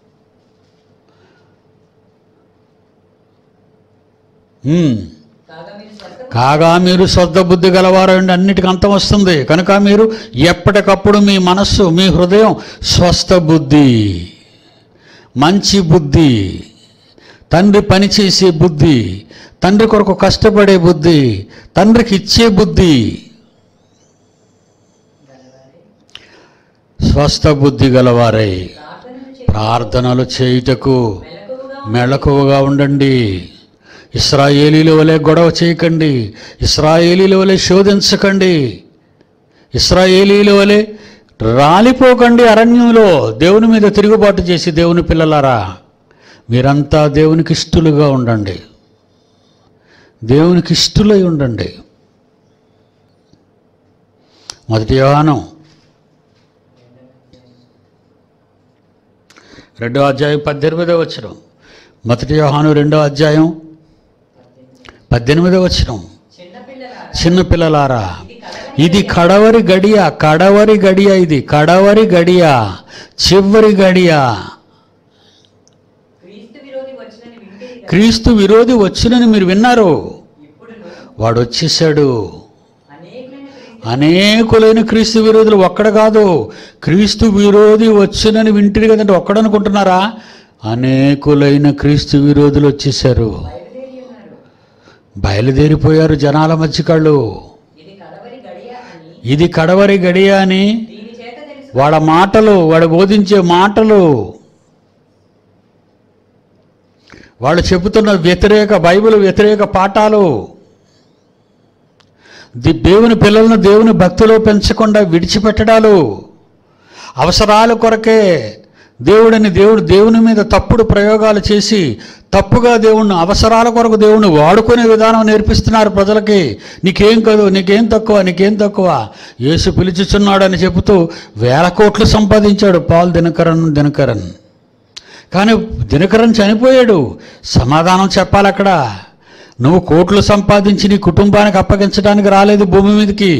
హ్మ్. కాగా మీరు స్వస్థ కాగా మీరు స్వస్థ బుద్ధి గలవారండి అన్నిటికీ అంతం వస్తుంది కనుక మీరు ఎప్పటికప్పుడు మీ మనస్సు మీ హృదయం స్వస్థ బుద్ధి మంచి బుద్ధి తండ్రి పనిచేసే బుద్ధి తండ్రి కొరకు కష్టపడే బుద్ధి తండ్రికి ఇచ్చే బుద్ధి స్వస్థ బుద్ధి గలవారై ప్రార్థనలు చేయ ప్రార్థనలు చేయుటకు మెలకువగా మెళకువగా ఉండండి ఇస్రాయేలీల వలె గొడవ చేయకండి ఇస్రాయేలీల వలె శోధించకండి ఇస్రాయేలీల వలె రాలిపోకండి అరణ్యంలో దేవుని మీద తిరుగుబాటు చేసి దేవుని పిల్లలారా మీరంతా దేవునికి ఇష్టలుగా ఉండండి దేవునికి ఇష్టలై ఉండండి మొదటి యోహానం రెండో అధ్యాయం పద్దెనిమిదో వచ్చిన మొదటి యోహాను రెండో అధ్యాయం పద్దెనిమిదో వచ్చిన చిన్నపిల్లలారా చిన్న పిల్లలారా ఇది కలవరి ఇది కడవరి గడియ కడవరి గడియ ఇది కడవరి గడియ చివరి గడియ క్రీస్తు విరోధి వచ్చినని వింటే క్రీస్తు విరోధి వచ్చినని మీరు విన్నారు ఇప్పుడు వాడు వచ్చేసాడు అనేకులైన క్రీస్తు అనేకులైన క్రీస్తు విరోధులు ఒక్కడ కాదు క్రీస్తు విరోధి వచ్చినని వింటిరి కదంటే ఒక్కడనుకుంటున్నారా అనేకులైన క్రీస్తు విరోధులు వచ్చేసారు బయలుదేరి ఉన్నారు బయలుదేరిపోయారు జనాల మధ్యకాళ్ళు ఇది కలవరి గడియ అని ఇది కడవరి గడియ అని దీని చేత తెలుసు వాళ్ళ మాటలు వాడు బోధించే మాటలు వాళ్ళు చెబుతున్న వ్యతిరేక బైబిల్ వ్యతిరేక పాఠాలు ది దేవుని పిల్లలను దేవుని భక్తిలో పెంచకుండా విడిచిపెట్టడాలు అవసరాల కొరకే దేవుడిని దేవుడు దేవుని మీద తప్పుడు ప్రయోగాలు చేసి తప్పుగా దేవుణ్ణి అవసరాల కొరకు దేవుణ్ణి వాడుకునే విధానం నేర్పిస్తున్నారు ప్రజలకి నీకేం కాదు నీకేం తక్కువ నీకేం తక్కువ యేసు పిలుచుచున్నాడని చెబుతూ వేల కోట్లు సంపాదించాడు పాల్ దినకరన్ దినకరన్ కానీ దినకరన్ చనిపోయాడు సమాధానం చెప్పాలి అక్కడ నువ్వు కోట్లు సంపాదించి నీ కుటుంబానికి అప్పగించడానికి రాలేదు భూమి మీదకి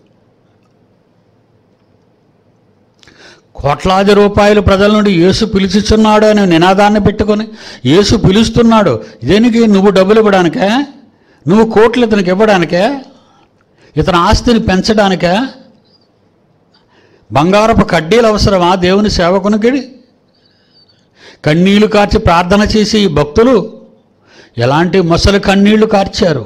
కోట్లాది రూపాయలు ప్రజల నుండి యేసు పిలుచుచున్నాడు అనే నినాదాన్ని పెట్టుకొని యేసు పిలుస్తున్నాడు దేనికి నువ్వు డబ్బులు ఇవ్వడానికే నువ్వు కోట్లు ఇతనికి ఇవ్వడానికే ఇతని ఆస్తిని పెంచడానికే బంగారపు కడ్డీలు అవసరమా దేవుని సేవకునికి కన్నీళ్లు కార్చి ప్రార్థన చేసి ఈ భక్తులు ఎలాంటి మొసలు కన్నీళ్లు కార్చారు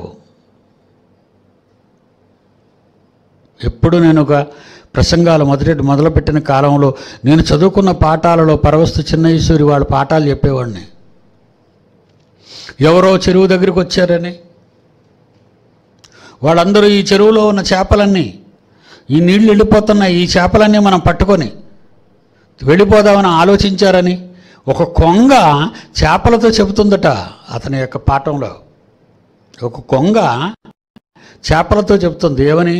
ఎప్పుడు నేను ఒక ప్రసంగాలు మొదటి మొదలుపెట్టిన కాలంలో నేను చదువుకున్న పాఠాలలో పరవస్తు చిన్నయ్యసూరి వాళ్ళ పాఠాలు చెప్పేవాడిని ఎవరో చెరువు దగ్గరికి వచ్చారని వాళ్ళందరూ ఈ చెరువులో ఉన్న చేపలన్నీ ఈ నీళ్లు వెళ్ళిపోతున్నాయి ఈ చేపలన్నీ మనం పట్టుకొని వెళ్ళిపోదామని ఆలోచించారని ఒక కొంగ చేపలతో చెబుతుందట అతని యొక్క పాఠంలో ఒక కొంగ చేపలతో చెబుతుంది ఏమని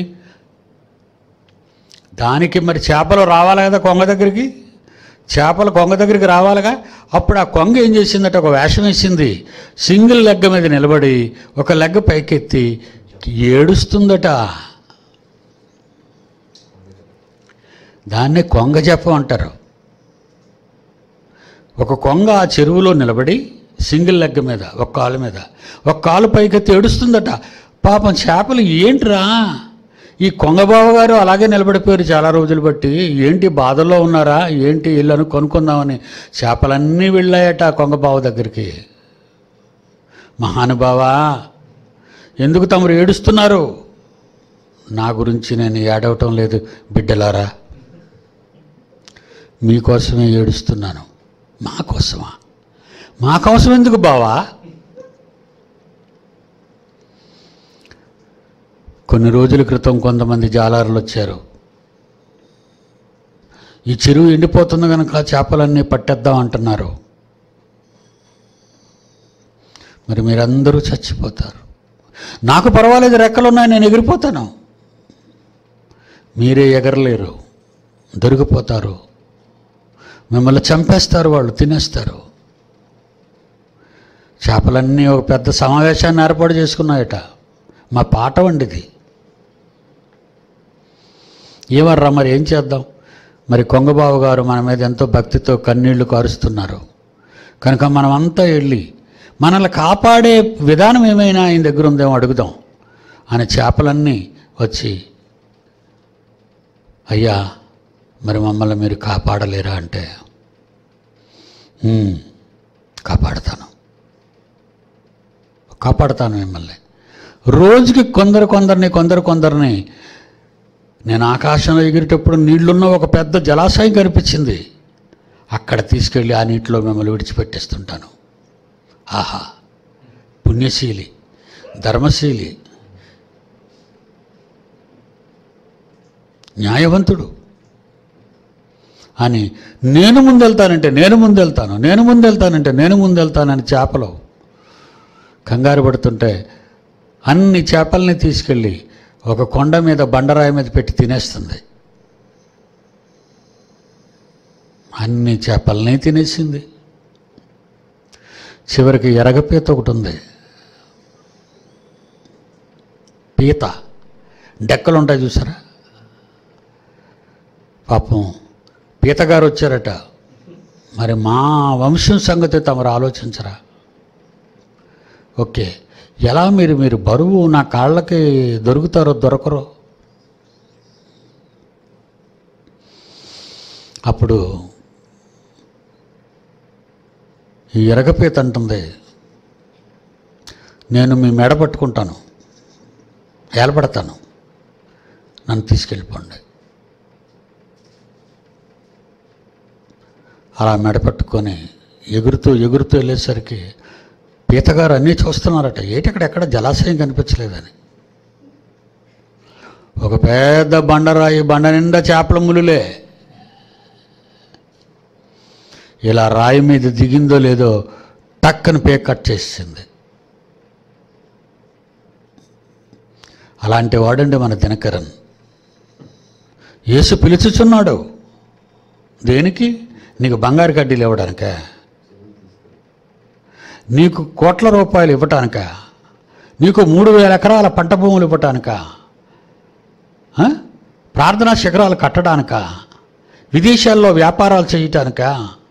దానికి మరి చేపలు రావాలి కదా కొంగ దగ్గరికి చేపలు కొంగ దగ్గరికి రావాలిగా అప్పుడు ఆ కొంగ ఏం చేసిందట ఒక వేషం వేసింది సింగిల్ లెగ్ మీద నిలబడి ఒక లెగ్ పైకెత్తి ఏడుస్తుందట దాన్నే కొంగ జపం అంటారు ఒక కొంగ ఆ చెరువులో నిలబడి సింగిల్ లెగ్ మీద ఒక కాలు మీద ఒక కాలు పైకెత్తి ఏడుస్తుందట పాపం చేపలు ఏంట్రా ఈ కొంగబావ గారు అలాగే నిలబడిపోయారు చాలా రోజులు బట్టి ఏంటి బాధల్లో ఉన్నారా ఏంటి ఇల్లను కొనుక్కుందామని చేపలన్నీ వెళ్ళాయట ఆ కొంగబావ దగ్గరికి మహానుభావా ఎందుకు తమరు ఏడుస్తున్నారు నా గురించి నేను ఏడవటం లేదు బిడ్డలారా మీకోసమే ఏడుస్తున్నాను మా కోసమా మా కోసం ఎందుకు బావా కొన్ని రోజుల క్రితం కొంతమంది జాలారులు వచ్చారు ఈ చెరువు ఎండిపోతుంది కనుక చేపలన్నీ పట్టేద్దాం అంటున్నారు మరి మీరందరూ చచ్చిపోతారు నాకు పర్వాలేదు రెక్కలున్నాయి నేను ఎగిరిపోతాను మీరే ఎగరలేరు దొరికిపోతారు మిమ్మల్ని చంపేస్తారు వాళ్ళు తినేస్తారు చేపలన్నీ ఒక పెద్ద సమావేశాన్ని ఏర్పాటు చేసుకున్నాయట మా పాట వండిది ఏమర్రా మరి ఏం చేద్దాం మరి కొంగబాబు గారు మన మీద ఎంతో భక్తితో కన్నీళ్లు కారుస్తున్నారు కనుక మనం అంతా వెళ్ళి మనల్ని కాపాడే విధానం ఏమైనా ఆయన దగ్గర ఉందేమో అడుగుదాం అని చేపలన్నీ వచ్చి అయ్యా మరి మమ్మల్ని మీరు కాపాడలేరా అంటే "ఉమ్, కాపాడతాను కాపాడతాను మిమ్మల్ని రోజుకి కొందరు కొందరిని కొందరు కొందరిని నేను ఆకాశంలో ఎగిరేటప్పుడు నీళ్లున్న ఒక పెద్ద జలాశయం కనిపించింది అక్కడ తీసుకెళ్ళి ఆ నీటిలో మిమ్మల్ని విడిచిపెట్టేస్తుంటాను ఆహా పుణ్యశీలి ధర్మశీలి న్యాయవంతుడు అని నేను ముందెళ్తానంటే నేను ముందెళ్తాను నేను ముందెళ్తానంటే నేను ముందెళ్తానని చేపలు కంగారు పడుతుంటే అన్ని చేపల్ని తీసుకెళ్ళి ఒక కొండ మీద బండరాయి మీద పెట్టి తినేస్తుంది అన్ని చేపల్ని తినేసింది చివరికి ఎరగపీత ఒకటి ఉంది పీత డెక్కలు ఉంటాయి చూసారా పాపం పీతగారు వచ్చారట మరి మా వంశం సంగతి తమరు ఆలోచించరా ఓకే ఎలా మీరు మీరు బరువు నా కాళ్ళకి దొరుకుతారో దొరకరో అప్పుడు ఈ ఎరగపీత అంటుంది నేను మీ మెడ పట్టుకుంటాను ఏలపడతాను నన్ను తీసుకెళ్ళిపోండి అలా మెడ పట్టుకొని ఎగురుతూ ఎగురుతూ వెళ్ళేసరికి పీతగారు అన్నీ చూస్తున్నారట ఏటక్కడ ఎక్కడ జలాశయం కనిపించలేదని ఒక పెద్ద బండరాయి బండ నిండా చేపల ములులే ఇలా రాయి మీద దిగిందో లేదో టక్కని పే కట్ చేసింది అలాంటి వాడండి మన దినకరన్ యేసు పిలుచుచున్నాడు దేనికి నీకు బంగారు కడ్డీలు ఇవ్వడానికా నీకు కోట్ల రూపాయలు ఇవ్వటానిక నీకు మూడు వేల ఎకరాల పంట భూములు ఇవ్వటానిక ఆ? ప్రార్థనా శిఖరాలు కట్టడానిక విదేశాల్లో వ్యాపారాలు చేయటానిక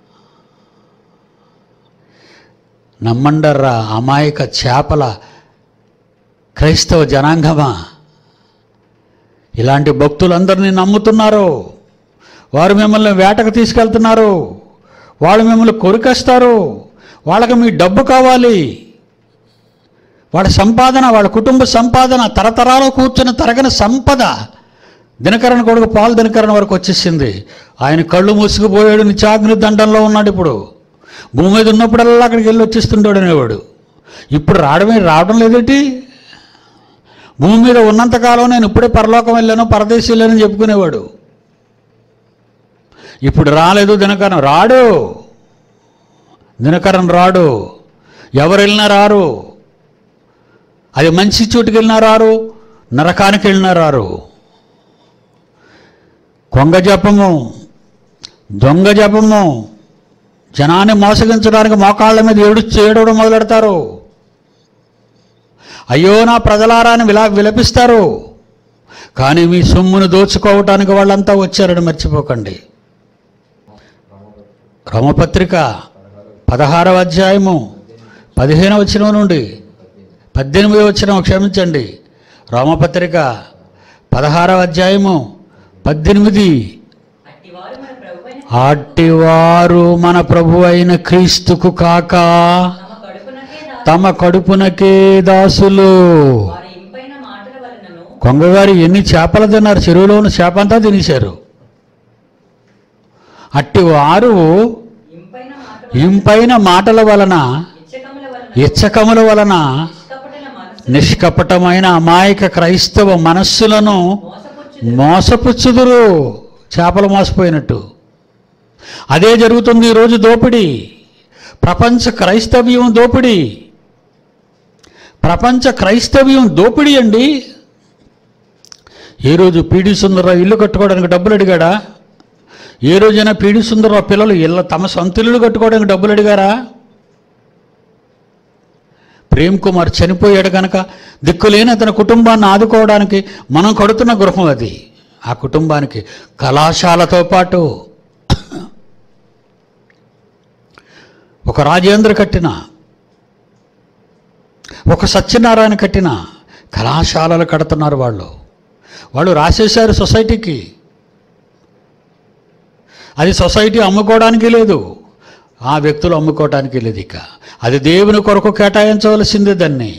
నమ్మండర్రా అమాయక చేపల క్రైస్తవ జనాంగమా ఇలాంటి భక్తులందరినీ నమ్ముతున్నారు వారు మిమ్మల్ని వేటకు తీసుకెళ్తున్నారు వాళ్ళు మిమ్మల్ని కొరికేస్తారు వాళ్ళకి మీ డబ్బు కావాలి వాళ్ళ సంపాదన వాళ్ళ కుటుంబ సంపాదన తరతరాలు కూర్చుని తరగని సంపద దినకరణ కొడుకు పాలు దినకరణ వరకు వచ్చేసింది ఆయన కళ్ళు మూసుకుపోయాడు నిచాగ్ని దండంలో ఉన్నాడు ఇప్పుడు భూమి మీద ఉన్నప్పుడల్లా అక్కడికి వెళ్ళి వచ్చేస్తుంటాడు అనేవాడు ఇప్పుడు రావడమే రావడం లేదేంటి భూమి మీద ఉన్నంతకాలం నేను ఇప్పుడే పరలోకం వెళ్ళాను పరదేశం వెళ్ళానని చెప్పుకునేవాడు ఇప్పుడు రాలేదు దినకరణ రాడు దినకరణ రాడు ఎవరు వెళ్ళినా రారు అది మంచి చోటుకి వెళ్ళినా రారు నరకానికి వెళ్ళినా రారు కొంగ జపము దొంగ జపము జనాన్ని మోసగించడానికి మోకాళ్ళ మీద ఏడు ఏడవడం మొదలెడతారు అయ్యో నా ప్రజలారా అని విలా విలపిస్తారు కానీ మీ సొమ్మును దోచుకోవటానికి వాళ్ళంతా వచ్చారని మర్చిపోకండి రమపత్రిక పదహారవ అధ్యాయము పదిహేను వచ్చిన నుండి పద్దెనిమిది వచ్చిన క్షమించండి రోమపత్రిక పదహారవ అధ్యాయము పద్దెనిమిది అట్టివారు మన ప్రభువైన అట్టివారు మన ప్రభు అయిన క్రీస్తుకు కాక తమ కడుపునకే దా- తమ కడుపునకే దాసులు వారి ఇంపైన మాటల వలనను కొంగగారు ఎన్ని చేపలు తిన్నారు చెరువులో ఉన్న చేప అంతా తినేశారు అట్టి వారు ఇంపైన మాట ఇంపైన మాటల వలన ఇచ్చకముల వలన ఇచ్చకముల వలన నిష్కపటల మనసు నిష్కపటమైన అమాయక క్రైస్తవ మనస్సులను మోసపుచ్చు మోసపుచ్చుదురు చేపలు మోసపోయినట్టు అదే జరుగుతుంది ఈరోజు దోపిడీ ప్రపంచ క్రైస్తవ్యం దోపిడీ ప్రపంచ క్రైస్తవ్యం దోపిడీ అండి ఏ రోజు పీడి సుందరరావు ఇల్లు కట్టుకోవడానికి డబ్బులు అడిగాడా ఏ రోజైనా పీడి సుందరరావు పిల్లలు ఇళ్ళ తమ సొంత ఇల్లు కట్టుకోవడానికి డబ్బులు అడిగారా ప్రేమ్ కుమార్ చనిపోయాడు కనుక దిక్కులేని అతని కుటుంబాన్ని ఆదుకోవడానికి మనం కడుతున్న గృహం అది ఆ కుటుంబానికి కళాశాలతో పాటు ఒక రాజేంద్ర కట్టిన ఒక సత్యనారాయణ కట్టిన కళాశాలలు కడుతున్నారు వాళ్ళు వాళ్ళు రాసేశారు సొసైటీకి అది సొసైటీ అమ్ముకోవడానికి లేదు ఆ వ్యక్తులు అమ్ముకోవటానికి లేదు ఇక అది దేవుని కొరకు కేటాయించవలసిందే దాన్ని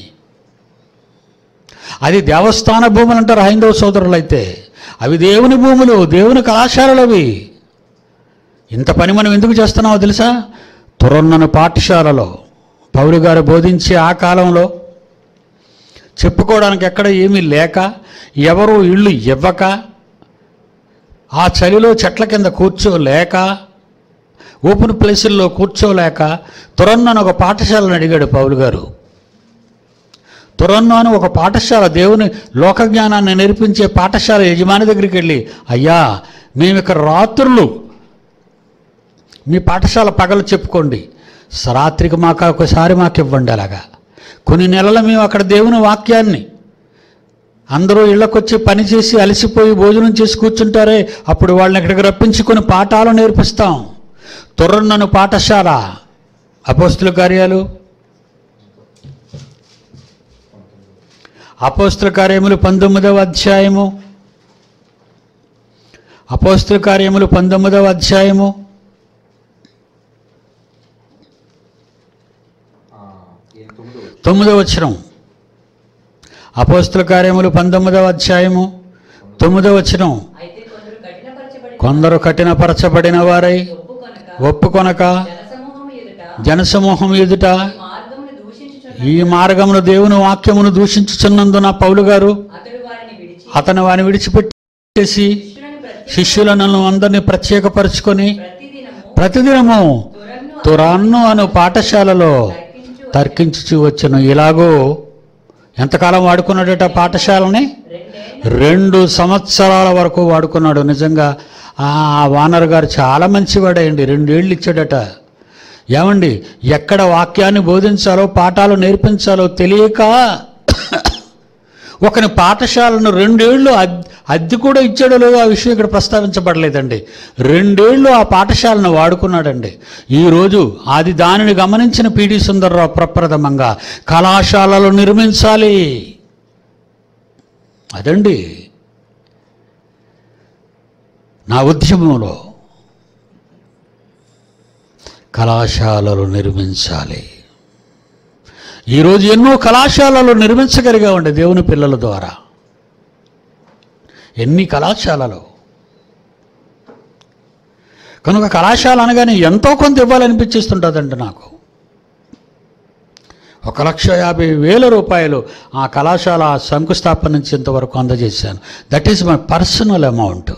అది దేవస్థాన భూములు అంటారు హైందవ సోదరులు అయితే అవి దేవుని భూములు దేవుని కళాశాలలు అవి ఇంత పని మనం ఎందుకు చేస్తున్నామో తెలుసా తురన్నను పాఠశాలలో పౌరు గారు బోధించే ఆ కాలంలో చెప్పుకోవడానికి ఎక్కడ ఏమీ లేక ఎవరు ఇళ్ళు ఇవ్వక ఆ చలిలో చెట్ల కింద కూర్చోలేక ఓపెన్ ప్లేసుల్లో కూర్చోలేక తురన్నను ఒక పాఠశాలను అడిగాడు పౌలు గారు తురన్ను అని ఒక పాఠశాల దేవుని లోక జ్ఞానాన్ని నేర్పించే పాఠశాల యజమాని దగ్గరికి వెళ్ళి అయ్యా మేము ఇక్కడ రాత్రులు మీ పాఠశాల పగలు చెప్పుకోండి స- రాత్రికి మాకు ఒకసారి మాకు ఇవ్వండి అలాగా కొన్ని నెలలు మేము అక్కడ దేవుని వాక్యాన్ని అందరూ ఇళ్ళకొచ్చి పని చేసి అలసిపోయి భోజనం చేసి కూర్చుంటారే అప్పుడు వాళ్ళని ఇక్కడికి రప్పించుకొని పాఠాలు నేర్పిస్తాం తుర్రన్నను పాఠశాల అపోస్తుల కార్యాలు అపోస్తుల కార్యములు పంతొమ్మిదవ అధ్యాయము అపోస్తుల కార్యములు పంతొమ్మిదవ అధ్యాయము తొమ్మిదవ వచనం అపోస్తుల కార్యములు పంతొమ్మిదవ అధ్యాయము తొమ్మిదవ వచనం అయితే కొందరు కఠినపరచబడి కొందరు కఠినపరచబడిన వారై ఒప్పుకొనక ఒప్పుకొనక జనసమూహం ఎదుట జనసమూహం ఎదుట ఈ మార్గమును దూషించుచున్న ఈ మార్గమును దేవుని వాక్యమును దూషించుచున్నందున పౌలు గారు అతడు వారిని విడిచి అతను వాని విడిచిపెట్టేసి శిష్యులను ప్రతి శిష్యులను అందరినీ ప్రత్యేకపరుచుకొని ప్రతిదినము ప్రతిదినము తురన్ను తురాన్ను అను పాఠశాలలో తర్కించు తర్కించుచు వచ్చును ఇలాగూ ఎంతకాలం వాడుకున్నాడట ఆ పాఠశాలని రెండే రెండు సంవత్సరాల వరకు వాడుకున్నాడు నిజంగా ఆ వానర్ గారు చాలా మంచివాడండి రెండేళ్ళు ఇచ్చాడట ఏమండి ఎక్కడ వాక్యాన్ని బోధించాలో పాఠాలు నేర్పించాలో తెలియక ఒకని పాఠశాలను రెండేళ్ళు అద్- అద్దె కూడా ఇచ్చాడో లేదో ఆ విషయం ఇక్కడ ప్రస్తావించబడలేదండి రెండేళ్ళు ఆ పాఠశాలను వాడుకున్నాడండి ఈరోజు అది దానిని గమనించిన పీడి సుందర్రావు ప్రప్రథమంగా కళాశాలలు నిర్మించాలి అదండి నా ఉద్యమంలో కళాశాలలు నిర్మించాలి ఈరోజు ఎన్నో కళాశాలలు నిర్మించగలిగామండి దేవుని పిల్లల ద్వారా ఎన్ని కళాశాలలు కనుక కళాశాల అనగానే ఎంతో కొంత ఇవ్వాలనిపించేస్తుంటుందండి నాకు ఒక లక్ష యాభై వేల రూపాయలు ఆ కళాశాల శంకుస్థాపన నుంచి ఇంతవరకు అందజేశాను that is my personal amount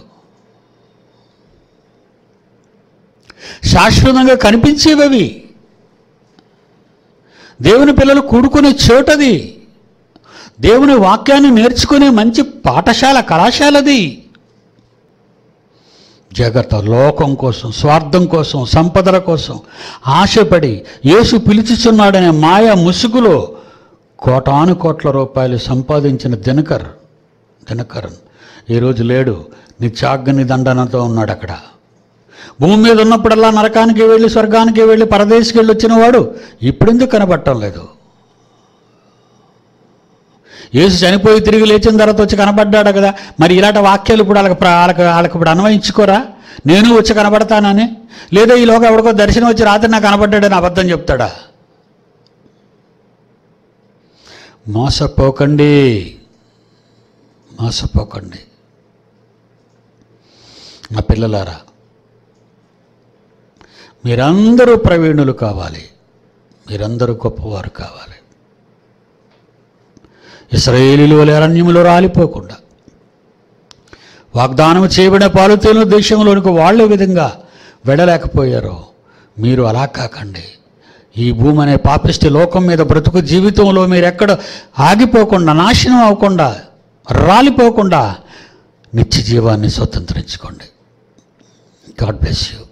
శాశ్వతంగా కనిపించేవి అవి దేవుని పిల్లలు కూడుకునే చోటది దేవుని వాక్యాన్ని నేర్చుకునే మంచి పాఠశాల కళాశాలది జగత లోకం కోసం స్వార్థం కోసం సంపదల కోసం ఆశపడి యేసు పిలుచుచున్నాడనే మాయ ముసుగులో కోటాను కోట్ల రూపాయలు సంపాదించిన దినకర్ దినకరన్ ఈరోజు లేడు నిత్యాగ్ని దండనతో ఉన్నాడు అక్కడ భూమి మీద ఉన్నప్పుడల్లా నరకానికి వెళ్ళి స్వర్గానికి వెళ్ళి పరదేశికి వెళ్ళి వచ్చిన వాడు ఇప్పుడెందుకు కనబడటం లేదు యేసు చనిపోయి తిరిగి లేచిన తర్వాత వచ్చి కనబడ్డాడు కదా మరి ఇలాంటి వాక్యాలు ఇప్పుడు వాళ్ళకి ప్ర- వాళ్ళకి వాళ్ళకి ఇప్పుడు అన్వయించుకోరా నేను వచ్చి కనబడతానని లేదా ఈలోగా ఎవడికో దర్శనం వచ్చి రాత్రి నాకు కనబడ్డాడని అబద్ధం చెప్తాడా మోసపోకండి మోసపోకండి నా పిల్లలారా మీరందరూ ప్రవీణులు కావాలి మీరందరూ గొప్పవారు కావాలి ఇస్రాయేలీలు వలె అరణ్యములో రాలిపోకుండా వాగ్దానం చేయబడిన పాలుతేను దేశంలోనికి వాళ్ళే విధంగా వెళ్ళలేకపోయారో మీరు అలా కాకండి ఈ భూమి అనే పాపిష్టి లోకం మీద బ్రతుకు జీవితంలో మీరు ఎక్కడ ఆగిపోకుండా నాశనం అవ్వకుండా రాలిపోకుండా నిత్య జీవాన్ని స్వతంత్రించుకోండి గాడ్ బ్లెస్ యూ